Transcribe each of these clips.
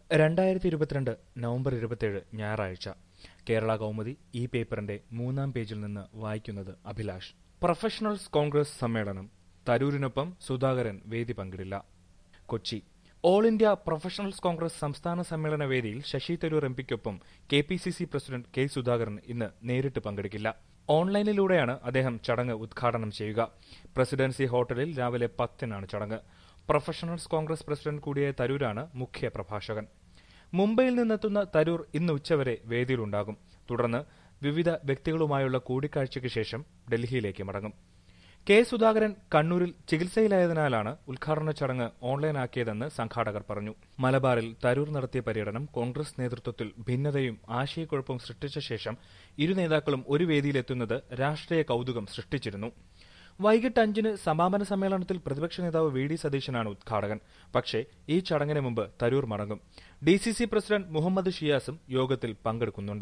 രണ്ടായിരത്തി ഇരുപത്തിരണ്ട് നവംബർ ഇരുപത്തിയേഴ് ഞായറാഴ്ച കേരള കൗമുദി ഈ പേപ്പറിന്റെ മൂന്നാം പേജിൽ നിന്ന് വായിക്കുന്നത് അഭിലാഷ് പ്രൊഫഷണൽസ് കോൺഗ്രസ് സമ്മേളനം തരൂരിനൊപ്പം സുധാകരൻ വേദി പങ്കിടില്ല Kochi all India professionals Congress സംസ്ഥാന സമ്മേളന വേദിയിൽ ശശി തരൂർ എംപിക്കൊപ്പം K P C C president K Sudhakaran ഇന്ന് നേരിട്ട് പങ്കെടുക്കില്ല ഓൺലൈനിലൂടെയാണ് അദ്ദേഹം ചടങ്ങ് ഉദ്ഘാടനം ചെയ്യുക പ്രസിഡൻസി ഹോട്ടലിൽ രാവിലെ പത്തിനാണ് ചടങ്ങ് പ്രൊഫഷണൽസ് കോൺഗ്രസ് പ്രസിഡന്റ് കൂടിയായ തരൂരാണ് മുഖ്യ പ്രഭാഷകൻ മുംബൈയിൽ നിന്നെത്തുന്ന തരൂർ ഇന്ന് ഉച്ചവരെ വേദിയിലുണ്ടാകും തുടർന്ന് വിവിധ വ്യക്തികളുമായുള്ള കൂടിക്കാഴ്ചയ്ക്ക് ശേഷം ഡൽഹിയിലേക്ക് മടങ്ങും കെ സുധാകരൻ കണ്ണൂരിൽ ചികിത്സയിലായതിനാലാണ് ഉദ്ഘാടന ചടങ്ങ് ഓൺലൈനാക്കിയതെന്ന് സംഘാടകർ പറഞ്ഞു മലബാറിൽ തരൂർ നടത്തിയ പര്യടനം കോൺഗ്രസ് നേതൃത്വത്തിൽ ഭിന്നതയും ആശയക്കുഴപ്പവും സൃഷ്ടിച്ച ശേഷം ഇരു നേതാക്കളും ഒരു വേദിയിലെത്തുന്നത് രാഷ്ട്രീയ കൌതുകം സൃഷ്ടിച്ചിരുന്നു വൈകിട്ട് അഞ്ചിന് സമാപന സമ്മേളനത്തിൽ പ്രതിപക്ഷ നേതാവ് വി ഡി സതീശനാണ് ഉദ്ഘാടകൻ പക്ഷേ ഈ ചടങ്ങിന് മുമ്പ് തരൂർ മടങ്ങും D C C president Mohammed ഷിയാസും യോഗത്തിൽ പങ്കെടുക്കുന്നുണ്ട്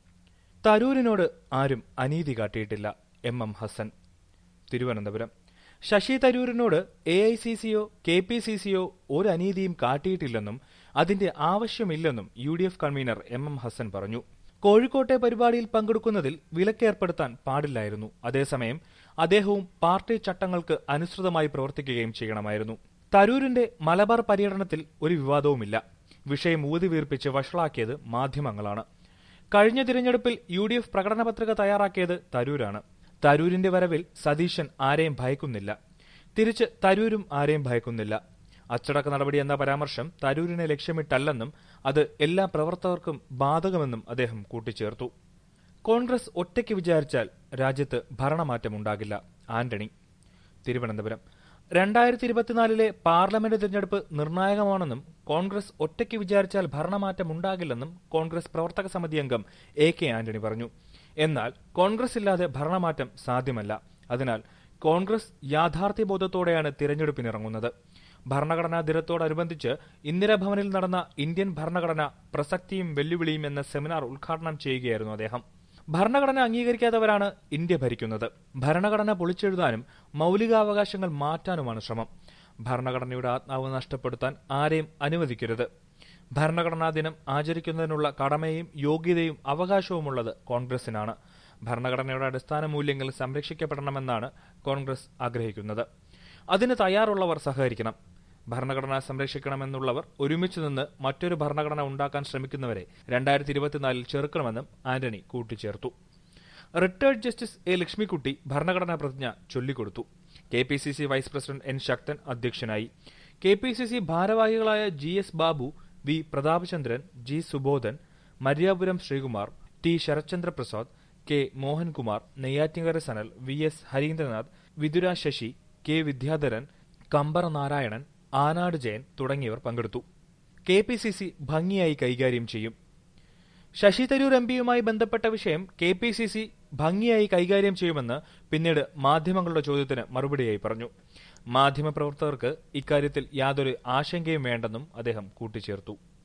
തരൂരിനോട് ആരും അനീതി കാട്ടിയിട്ടില്ല എം എം ഹസൻ തിരുവനന്തപുരം ശശി തരൂരിനോട് എ ഐ സി സിയോ കെ പി സി സിയോ ഒരു അനീതിയും കാട്ടിയിട്ടില്ലെന്നും അതിന്റെ ആവശ്യമില്ലെന്നും U D F convener M M Hassan പറഞ്ഞു കോഴിക്കോട്ടെ പരിപാടിയിൽ പങ്കെടുക്കുന്നതിൽ വിലക്കേർപ്പെടുത്താൻ പാടില്ലായിരുന്നു അതേസമയം അദ്ദേഹവും പാർട്ടി ചട്ടങ്ങൾക്ക് അനുസൃതമായി പ്രവർത്തിക്കുകയും ചെയ്യണമായിരുന്നു തരൂരിന്റെ മലബാർ പര്യടനത്തിൽ ഒരു വിവാദവുമില്ല വിഷയം ഊതിവീർപ്പിച്ച് വഷളാക്കിയത് മാധ്യമങ്ങളാണ് കഴിഞ്ഞ തിരഞ്ഞെടുപ്പിൽ യു ഡി എഫ് പ്രകടനപത്രിക തയ്യാറാക്കിയത് തരൂരാണ് തരൂരിന്റെ വരവിൽ സതീശൻ ആരെയും ഭയക്കുന്നില്ല തിരിച്ച് തരൂരും ആരെയും ഭയക്കുന്നില്ല അച്ചടക്ക നടപടി എന്ന പരാമർശം തരൂരിനെ ലക്ഷ്യമിട്ടല്ലെന്നും അത് എല്ലാ പ്രവർത്തകർക്കും ബാധകമെന്നും അദ്ദേഹം കൂട്ടിച്ചേർത്തു കോൺഗ്രസ് ഒറ്റയ്ക്ക് വിചാരിച്ചാൽ രാജ്യത്ത് ഭരണമാറ്റമുണ്ടാകില്ല ആന്റണി തിരുവനന്തപുരം രണ്ടായിരത്തി ഇരുപത്തിനാലിലെ പാർലമെന്റ് തിരഞ്ഞെടുപ്പ് നിർണായകമാണെന്നും കോൺഗ്രസ് ഒറ്റയ്ക്ക് വിചാരിച്ചാൽ ഭരണമാറ്റമുണ്ടാകില്ലെന്നും കോൺഗ്രസ് പ്രവർത്തക സമിതി അംഗം എ കെ ആന്റണി പറഞ്ഞു എന്നാൽ കോൺഗ്രസ് ഇല്ലാതെ ഭരണമാറ്റം സാധ്യമല്ല അതിനാൽ കോൺഗ്രസ് യാഥാർത്ഥ്യബോധത്തോടെയാണ് തിരഞ്ഞെടുപ്പിനിറങ്ങുന്നത് ഭരണഘടനാ ദിനത്തോടനുബന്ധിച്ച് ഇന്ദിരാഭവനിൽ നടന്ന ഇന്ത്യൻ ഭരണഘടന പ്രസക്തിയും വെല്ലുവിളിയും എന്ന സെമിനാർ ഉദ്ഘാടനം ചെയ്യുകയായിരുന്നു അദ്ദേഹം ഭരണഘടന അംഗീകരിക്കാത്തവരാണ് ഇന്ത്യ ഭരിക്കുന്നത് ഭരണഘടന പൊളിച്ചെഴുതാനും മൌലികാവകാശങ്ങൾ മാറ്റാനുമാണ് ശ്രമം ഭരണഘടനയുടെ ആത്മാവ് നഷ്ടപ്പെടുത്താൻ ആരെയും അനുവദിക്കരുത് ഭരണഘടനാ ദിനം ആചരിക്കുന്നതിനുള്ള കടമയും യോഗ്യതയും അവകാശവുമുള്ളത് കോൺഗ്രസിനാണ് ഭരണഘടനയുടെ അടിസ്ഥാന മൂല്യങ്ങൾ സംരക്ഷിക്കപ്പെടണമെന്നാണ് കോൺഗ്രസ് ആഗ്രഹിക്കുന്നത് അതിന് തയ്യാറുള്ളവർ സഹകരിക്കണം ഭരണഘടന സംരക്ഷിക്കണമെന്നുള്ളവർ ഒരുമിച്ച് നിന്ന് മറ്റൊരു ഭരണഘടന ഉണ്ടാക്കാൻ ശ്രമിക്കുന്നവരെ രണ്ടായിരത്തി ഇരുപത്തിനാലിൽ ചെറുക്കണമെന്നും ആന്റണി കൂട്ടിച്ചേർത്തു റിട്ടയർഡ് ജസ്റ്റിസ് എ ലക്ഷ്മിക്കുട്ടി ഭരണഘടനാ പ്രതിജ്ഞ ചൊല്ലിക്കൊടുത്തു K P C C vice president N Sakthan അധ്യക്ഷനായി കെ പി സി സി ഭാരവാഹികളായ G S Babu V Prathapachandran G Subodhan Mariyapuram Sreekumar T Sarathchandra Prasad K Mohankumar Neyyattinkara Sanal V S Harindranath Vithura Sasi K Vidyadharan Kampara Narayanan Anad Jayan തുടങ്ങിയവർ പങ്കെടുത്തു കെ പി സി സി ഭംഗിയായി കൈകാര്യം ചെയ്യും ശശി തരൂർ എം പിയുമായി ബന്ധപ്പെട്ട വിഷയം കെ പി സി സി ഭംഗിയായി കൈകാര്യം ചെയ്യുമെന്ന് പിന്നീട് മാധ്യമങ്ങളുടെ ചോദ്യത്തിന് മറുപടിയായി പറഞ്ഞു മാധ്യമപ്രവർത്തകർക്ക് ഇക്കാര്യത്തിൽ യാതൊരു ആശങ്കയും വേണ്ടെന്നും അദ്ദേഹം കൂട്ടിച്ചേർത്തു